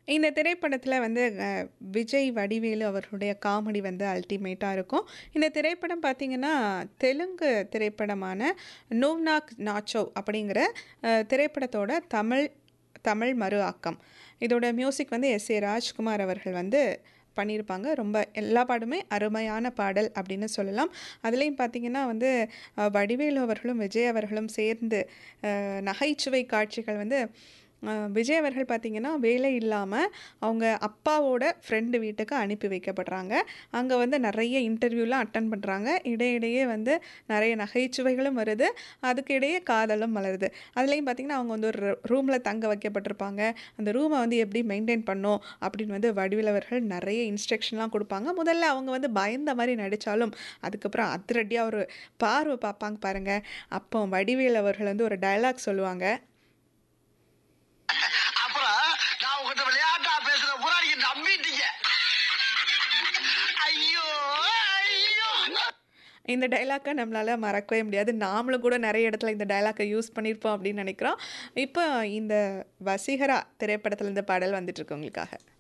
இந்த திரைப்படத்தில வந்து அ விஜய், வடிவேலு அவர்களுடைய காமெடி வந்து அல்டிமேட்டா இருக்கும். இந்த திரைப்படம் பார்த்தீங்கன்னா, தெலுங்கு திரைப்படமான "நோவ்னாக் நாச்சோ" அப்படிங்கிற அ திரைப்படத்தோட தமிழ் தமிழ் மறு ஆக்கம். இதோட மியூசிக் வந்து எஸ். ஏ. ராஜ்குமார் அவர்கள் வந்து பண்ணியிருப்பாங்க. ரொம்ப எல்லா பாட்டுமே அருமையான பாடல் அப்படின்னு சொல்லலாம். அதுலயும் பார்த்தீங்கன்னா வந்து அ வடிவேலு அவர்களும், விஜய் அவர்களும் சேர்ந்து அ நகைச்சுவை காட்சிகள் வந்து அ விஜய் அவர்கள் பார்த்தீங்கன்னா, வேலை இல்லாம அவங்க அப்பாவோட ஃப்ரெண்டு வீட்டுக்கு அனுப்பி வைக்கப்படுறாங்க. அங்க வந்து நெறைய இன்டர்வியூலாம் அட்டெண்ட் பண்றாங்க. இடையிடையே வந்து நெறைய நகைச்சுவைகளும் வருது. அதுக்கு இடையே காதலும் மலருது. அதுலயும் பார்த்தீங்கன்னா, அவங்க வந்து ஒரு ரூம்ல தங்க வைக்கப்பட்டிருப்பாங்க. அந்த ரூம வந்து எப்படி மெயின்டெயின் பண்ணணும் அப்படின்னு வந்து வடிவேலு அவர்கள் நெறைய இன்ஸ்ட்ரக்ஷன்லாம் குடுப்பாங்க. முதல்ல அவங்க வந்து பயந்த மாரி நடிச்சாலும், அதுக்கப்புறம் அதிரடியா ஒரு பார்வ பார்ப்பாங்க பாருங்க. அப்போ வடிவேலு அவர்கள் வந்து ஒரு டயலாக் சொல்லுவாங்க. அப்புறம் நான் உங்ககிட்ட விளையாட்டா பேசுற பூரா நீங்க நம்பிட்டீங்க ஐயோ ஐயோ இந்த டயலாக்க நம்மளால மறக்கவே முடியாது. நாமளும் கூட நெறைய இடத்துல இந்த டயலாக்க யூஸ் பண்ணியிருப்போம் அப்படின்னு நெனைக்கிறோம். இப்போ இந்த "வசீகரா" திரைப்படத்துல இந்த பாடல் வந்துட்டுருக்கு உங்களுக்காக.